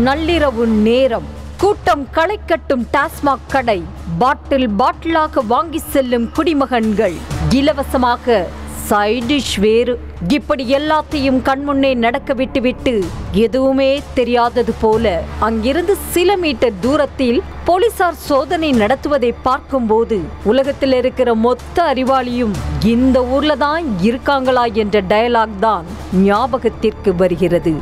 நள்ளிரவு நேரம் கூட்டம் களை கட்டும் டாஸ்மாக் கடை பாட்டில் பாட்டிலாக வாங்கி செல்லும் குடிமகன்கள் இலவசமாக சைடிஷ் வேறு இப்படி எல்லாத்தையும் கண்முன்னே நடக்க விட்டுவிட்டு எதுவுமே தெரியாதது போல அங்கிருந்து சில மீட்டர் தூரத்தில் போலீசார் சோதனை நடத்துவதை பார்க்கும்போது உலகத்தில் இருக்கிற மொத்த அறிவாளியும் இந்த ஊர்ல தான் இருக்காங்களா என்ற டயலாக் தான் ஞாபகத்திற்கு வருகிறது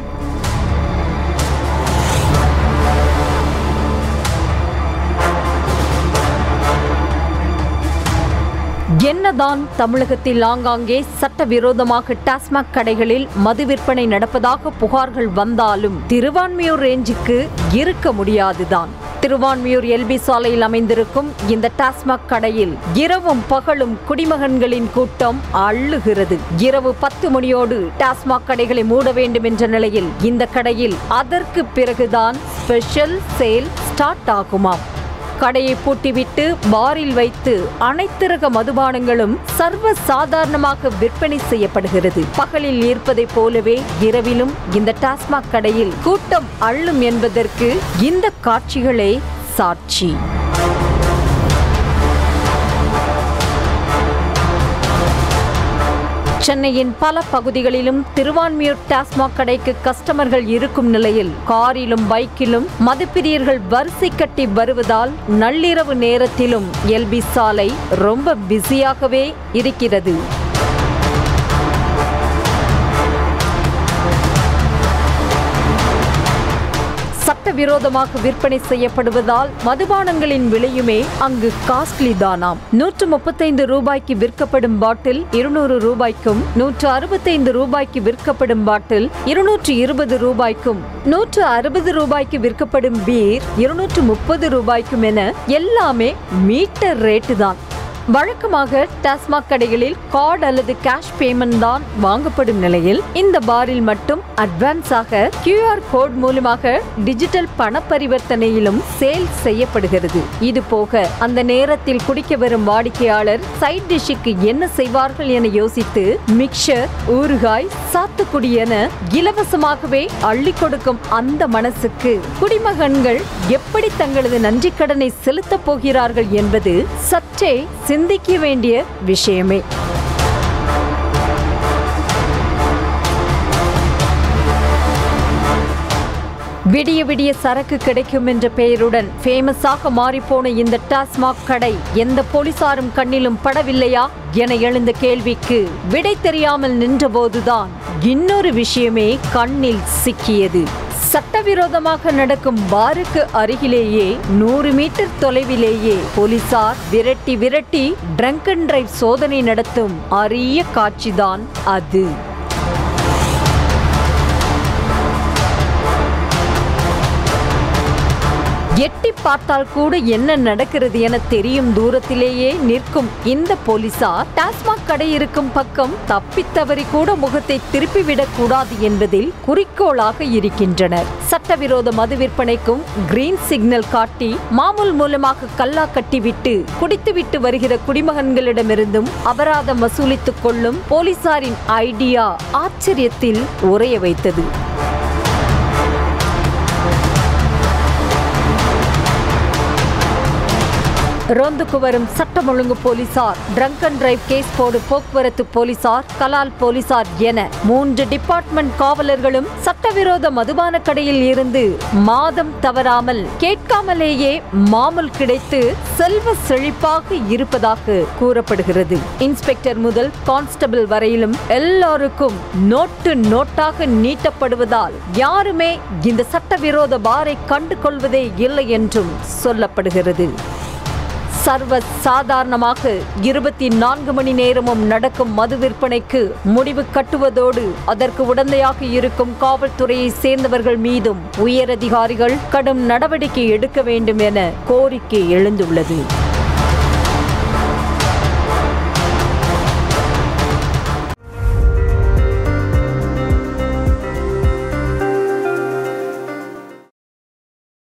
என்னதான் தமிழகத்தில் ஆங்காங்கே சட்டவிரோதமாக டாஸ்மாக் கடைகளில் மது விற்பனை நடப்பதாக புகார்கள் வந்தாலும் திருவான்மியூர் ரேஞ்சுக்கு இருக்க முடியாதுதான் திருவான்மியூர் எல்பி சாலையில் அமைந்திருக்கும் இந்த டாஸ்மாக் கடையில் இரவும் பகலும் குடிமகன்களின் கூட்டம் அள்ளுகிறது இரவு பத்து மணியோடு டாஸ்மாக் கடைகளை மூட வேண்டும் என்ற நிலையில் இந்த கடையில் அதற்கு பிறகுதான் ஸ்பெஷல் சேல் ஸ்டார்ட் ஆகுமாம் கடையை பூட்டிவிட்டு பாரில் வைத்து அனைத்து ரக மதுபானங்களும் சர்வ சாதாரணமாக விற்பனை செய்யப்படுகிறது பகலில் இருப்பதைப் போலவே இரவிலும் இந்த டாஸ்மாக் கடையில் கூட்டம் அள்ளும் என்பதற்கு இந்த காட்சிகளே சாட்சி சென்னையின் பல பகுதிகளிலும் திருவான்மியூர் டாஸ்மாக் கடைக்கு கஸ்டமர்கள் இருக்கும் நிலையில் காரிலும் பைக்கிலும் மதுப்பிரியர்கள் வரிசை கட்டி வருவதால் நள்ளிரவு நேரத்திலும் எல்பி சாலை ரொம்ப பிஸியாகவே இருக்கிறது சட்டவிரோதமாக விற்பனை செய்யப்படுவதால் மதுபானங்களின் விலையுமே அங்கு காஸ்ட்லி தானாம் நூற்று முப்பத்தைந்து ரூபாய்க்கு விற்கப்படும் பாட்டில் இருநூறு ரூபாய்க்கும் நூற்று அறுபத்தைந்து ரூபாய்க்கு விற்கப்படும் பாட்டில் இருநூற்று இருபது ரூபாய்க்கும் நூற்று அறுபது ரூபாய்க்கு விற்கப்படும் பீர் இருநூற்று முப்பது ரூபாய்க்கும் என எல்லாமே மீட்டர் ரேட்டு தான் வழக்கமாக டாஸ்மாக் கடைகளில் கார்டு அல்லது கேஷ் பேமெண்ட் தான் வாங்கப்படும் நிலையில் இந்த பாரில் மட்டும் அட்வான்ஸாக கியூஆர் கோட் மூலமாக டிஜிட்டல் பண பரிவர்த்தனையிலும் சேல் செய்யப்படுகிறது இது போக அந்த நேரத்தில் குடிக்க வரும் வாடிக்கையாளர் சைட் டிஷ்ஷுக்கு என்ன செய்வார்கள் என யோசித்து மிக்சர் ஊறுகாய் சாத்துக்குடி என இலவசமாகவே அள்ளி கொடுக்கும் அந்த மனசுக்கு குடிமகன்கள் எப்படி தங்களது நன்றி கடனை செலுத்தப் போகிறார்கள் என்பது சற்றே சிந்திக்க வேண்டிய விஷயமே விடிய விடிய சரக்கு கிடைக்கும் என்ற பெயருடன் ஃபேமஸாக மாறிப்போன இந்த டாஸ்மாக் கடை எந்த போலீசாரும் கண்ணிலும் படவில்லையா என எழுந்த கேள்விக்கு விடை தெரியாமல் நின்றபோதுதான் இன்னொரு விஷயமே கண்ணில் சிக்கியது சட்டவிரோதமாக நடக்கும் பாருக்கு அருகிலேயே நூறு மீட்டர் தொலைவிலேயே போலீசார் விரட்டி விரட்டி ட்ரங்க் அண்ட் டிரைவ் சோதனை நடத்தும் அரிய காட்சிதான் அது எட்டி பார்த்தால் கூட என்ன நடக்கிறது என தெரியும் தூரத்திலேயே நிற்கும் இந்த போலீசார் டாஸ்மாக் கடை இருக்கும் பக்கம் தப்பித்தவறி கூட முகத்தை திருப்பிவிடக் கூடாது என்பதில் குறிக்கோளாக இருக்கின்றனர் சட்டவிரோத மது விற்பனைக்கும் கிரீன் சிக்னல் காட்டி மாமூல் மூலமாக கல்லா கட்டிவிட்டு குடித்துவிட்டு வருகிற குடிமகன்களிடமிருந்தும் அபராதம் வசூலித்துக் கொள்ளும் போலீசாரின் ஐடியா ஆச்சரியத்தில் உரைய வைத்தது ரோந்துக்கு வரும் சட்டம் ஒழுங்கு போலீசார் ட்ரங்க் அண்ட் டிரைவ் கேஸ் போடு போக்குவரத்து போலீசார் கலால் போலீசார் என மூன்று டிபார்ட்மெண்ட் காவலர்களும் சட்டவிரோத மதுபான கடையில் இருந்து மாதம் தவறாமல் கேட்காமலேயே மாமூல் கிடைத்து செல்வ செழிப்பாக இருப்பதாக கூறப்படுகிறது இன்ஸ்பெக்டர் முதல் கான்ஸ்டபிள் வரையிலும் எல்லாருக்கும் நோட்டு நோட்டாக நீட்டப்படுவதால் யாருமே இந்த சட்டவிரோத பாரை கண்டு கொள்வதே இல்லை என்றும் சொல்லப்படுகிறது சர்வ சாதாரணமாக இருபத்தி நான்கு மணி நேரமும் நடக்கும் மது விற்பனைக்கு முடிவு கட்டுவதோடு அதற்கு உடந்தையாக இருக்கும் காவல்துறையை சேர்ந்தவர்கள் மீதும் உயரதிகாரிகள் கடும் நடவடிக்கை எடுக்க வேண்டும் என கோரிக்கை எழுந்துள்ளது